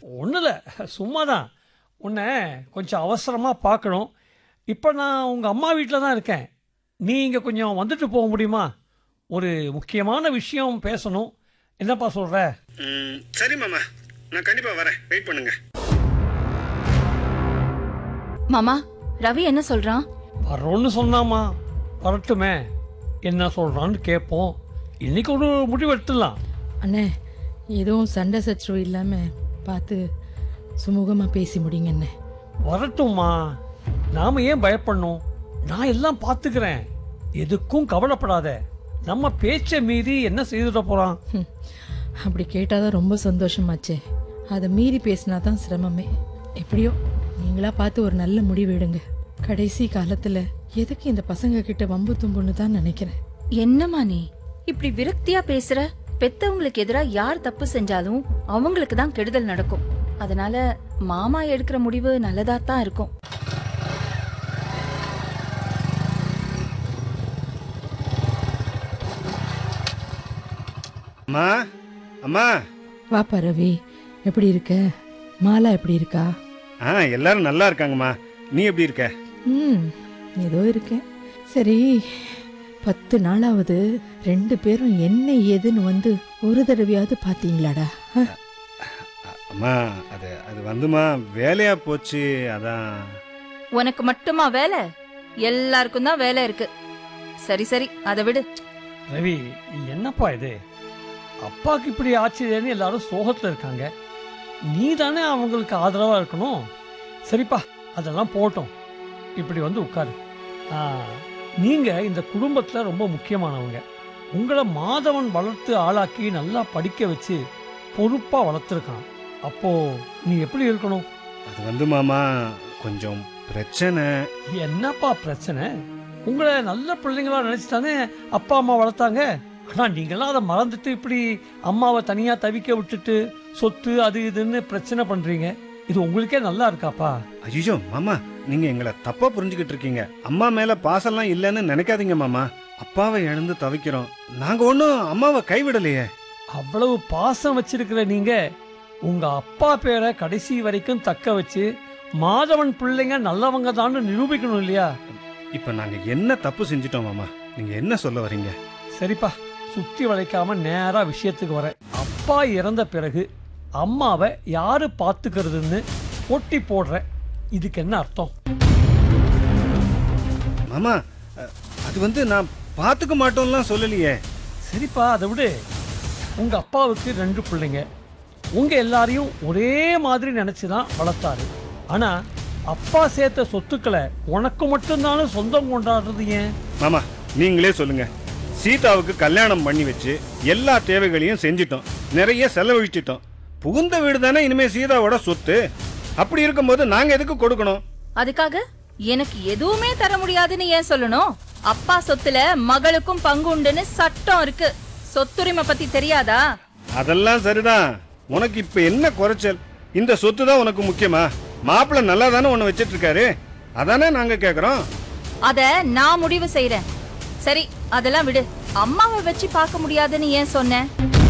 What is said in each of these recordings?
ஒன்றும் இல்லை சும்மா தான் உன்னை கொஞ்சம் அவசரமாக பார்க்கணும் இப்போ நான் உங்கள் அம்மா வீட்டில் தான் இருக்கேன் நீ இங்கே கொஞ்சம் வந்துட்டு போக முடியுமா ஒரு முக்கியமான விஷயம் பேசணும் என்னப்பா சொல்கிற ம், சரி மாமா நான் கண்டிப்பா வரேன் வெயிட் பண்ணுங்க மாமா ரவி என்ன சொல்றான் வரோன்னு சொன்னாமா வரட்டுமே என்ன சொல்கிறான்னு கேட்போம் இன்னைக்கு ஒரு முடிவு எடுத்துடலாம் அண்ணே எதுவும் சண்டை சச்சரவு இல்லாமல் பார்த்து சுமூகமாக பேசி முடிங்க அண்ணே வரட்டும்மா நாம ஏன் பயப்படணும் நான் எல்லாம் பார்த்துக்கிறேன் எதுக்கும் கவலைப்படாத நம்ம பேச்சை மீறி என்ன செய்துட போறான் ஹம், அப்படி கேட்டால் தான் ரொம்ப சந்தோஷமாச்சே அதை மீறி பேசினா தான் சிரமமே எப்படியோ நீங்களா பார்த்து ஒரு நல்ல முடிவு எடுங்க கடைசி காலத்தில் எதுக்கு இந்த பசங்க கிட்ட வம்பு தும்புன்னு தான் நினைக்கிறேன் என்னம்மா நீ இப்படி விரக்தியா பேசுற பெத்தவங்களுக்கு எதிரா யார் தப்பு செஞ்சாலும் அவங்களுக்கு தான் கெடுதல் நடக்கும் அதனால மாமா எடுக்கிற முடிவு நல்லதா தான் இருக்கும் அம்மா அம்மா வாப்பா ரவி எப்படி இருக்க மாலா எப்படி இருக்கா ஆ எல்லாரும் நல்லா இருக்காங்கம்மா நீ எப்படி இருக்க ம் ஏதோ இருக்கேன் சரி பத்து நாளாவது ரெண்டு பேரும் என்ன ஏதுன்னு வந்து ஒரு தடவையாவது பார்த்தீங்களாடா ஆ? அ- அம்மா அது அது வந்துமா வேலையா போச்சு அதான் உனக்கு மட்டுமா வேலை எல்லாருக்கும் தான் வேலை இருக்கு சரி சரி அதை விடு ரவி என்னப்பா இது அப்பாக்கு இப்படி ஆச்சுதேன்னு எல்லாரும் சோகத்துல இருக்காங்க நீ தானே அவங்களுக்கு ஆதரவா இருக்கணும் சரிப்பா அதெல்லாம் போட்டோம் இப்படி வந்து உட்காரு ஆ, நீங்க இந்த குடும்பத்துல ரொம்ப முக்கியமானவங்க உங்களை மாதவன் வளர்த்து ஆளாக்கி நல்லா படிக்க வச்சு பொறுப்பா வளர்த்துருக்கான் அப்போ நீ எப்படி இருக்கணும் அது வந்து மாமா கொஞ்சம் பிரச்சனை என்னப்பா பிரச்சனை உங்களை நல்ல பிள்ளைங்களா நினைச்சுதானே அப்பா அம்மா வளர்த்தாங்க ஆனா நீங்களாம் அதை மறந்துட்டு இப்படி அம்மாவை தனியா தவிக்க விட்டுட்டு சொத்து அது இதுன்னு பிரச்சனை பண்றீங்க இது உங்களுக்கே நல்லா இருக்காப்பா ஐயோ மாமா நீங்க எங்களை தப்பா புரிஞ்சுக்கிட்டு இருக்கீங்க அம்மா மேல பாசம்லாம் இல்லைன்னு நினைக்காதீங்க மாமா அப்பாவை இழந்து தவிக்கிறோம் நாங்க ஒன்றும் அம்மாவை கைவிடலையே அவ்வளவு பாசம் வச்சிருக்கிற நீங்க உங்க அப்பா பேரை கடைசி வரைக்கும் தக்க வச்சு மாதவன் பிள்ளைங்க நல்லவங்க தான் நிரூபிக்கணும் இல்லையா இப்ப நாங்க என்ன தப்பு செஞ்சிட்டோம் மாமா நீங்க என்ன சொல்ல வர்றீங்க சரிப்பா சுத்தி வளைக்காம நேரா விஷயத்துக்கு வரேன் அப்பா இறந்த பிறகு அம்மாவை யாரு பாத்துக்கிறதுன்னு போட்டி போடுற இதுக்கு என்ன அர்த்தம் மாமா அ, அது வந்து நான் பாத்துக்க மாட்டோம்லாம் சொல்லலையே சரிப்பா அதை விடு உங்க அப்பாவுக்கு ரெண்டு பிள்ளைங்க உங்க எல்லாரையும் ஒரே மாதிரி நினைச்சு தான் வளர்த்தாரு ஆனா அப்பா சேர்த்த சொத்துக்களை உனக்கு மட்டும்தானே சொந்தம் கொண்டாடுறது ஏன் மாமா நீங்களே சொல்லுங்க சீதாவுக்கு கல்யாணம் பண்ணி வச்சு எல்லா தேவைகளையும் செஞ்சிட்டோம் நிறைய செலவழிச்சிட்டோம் புகுந்த வீடு தானே இனிமே சீதாவோட சொத்து அப்படி இருக்கும்போது நாங்க எதுக்கு கொடுக்கணும் அதுக்காக எனக்கு எதுவுமே தர முடியாதுன்னு ஏன் சொல்லணும் அப்பா சொத்துல மகளுக்கும் பங்கு உண்டுன்னு சட்டம் இருக்கு சொத்துரிமை பத்தி தெரியாதா அதெல்லாம் சரிதான் உனக்கு இப்ப என்ன குறைச்சல் இந்த சொத்து தான் உனக்கு முக்கியமா மாப்பிள்ளை நல்லா தானே உன்னை வச்சிட்டு இருக்காரு அதானே நாங்க கேக்குறோம் அத நான் முடிவு செய்றேன் சரி அதெல்லாம் விடு அம்மாவை வச்சு பார்க்க முடியாதுன்னு ஏன் சொன்னேன்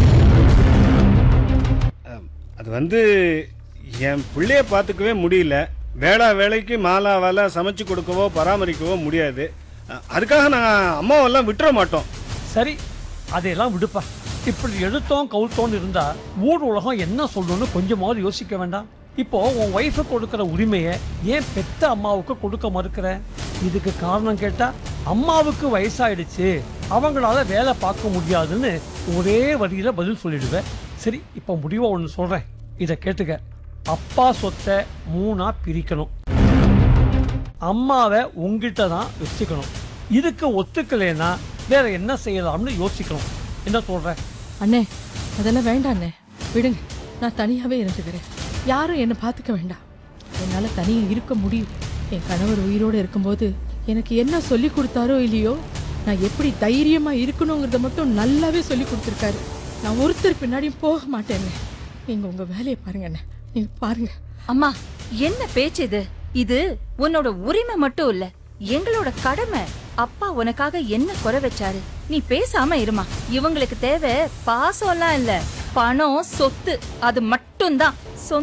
அது வந்து என் பிள்ளைய பார்த்துக்கவே முடியல வேளா வேலைக்கு மாலா வேலை சமைச்சு கொடுக்கவோ பராமரிக்கவோ முடியாது அ- அதுக்காக நான் அம்மாவெல்லாம் விட்டுற மாட்டோம் சரி அதையெல்லாம் விடுப்பா இப்படி எடுத்தோம் கவுத்தோன்னு இருந்தா ஊர் உலகம் என்ன சொல்லணும்னு கொஞ்சமாவது யோசிக்க வேண்டாம் இப்போ உன் ஒய்ஃபு கொடுக்கிற உரிமையை ஏன் பெத்த அம்மாவுக்கு கொடுக்க மறுக்கிற இதுக்கு காரணம் கேட்டா அம்மாவுக்கு வயசாயிடுச்சு அவங்களால வேலை பார்க்க முடியாதுன்னு ஒரே வரியில பதில் சொல்லிடுவேன் சரி இப்போ முடிவா ஒன்று சொல்றேன் இதை கேட்டுக்க அப்பா சொத்தை மூணா பிரிக்கணும் அம்மாவை உங்ககிட்ட தான் வச்சுக்கணும் இதுக்கு ஒத்துக்கலைன்னா வேற என்ன செய்யலாம்னு யோசிக்கணும் என்ன சொல்ற அண்ணே அதெல்லாம் வேண்டாம் அண்ணே விடுங்க நான் தனியாகவே இருந்துக்கிறேன் யாரும் என்னை பார்த்துக்க வேண்டாம் என்னால் தனியாக இருக்க முடியும் என் கணவர் உயிரோடு இருக்கும்போது எனக்கு என்ன சொல்லி கொடுத்தாரோ இல்லையோ நான் எப்படி தைரியமாக இருக்கணுங்கிறத மட்டும் நல்லாவே சொல்லி கொடுத்துருக்காரு நான் ஒருத்தர் பின்னாடியும் போக மாட்டேன்னு நீங்கள் உங்கள் வேலையை பாருங்க அண்ணே நீங்கள் பாருங்க அம்மா என்ன பேச்சு இது இது உன்னோட உரிமை மட்டும் இல்ல எங்களோட கடமை அப்பா உனக்காக என்ன குறை வச்சாரு நீ பேசாம இருமா இவங்களுக்கு தேவை பாசம் எல்லாம் இல்ல பணம் சொத்து அது மட்டும்தான் சொந்த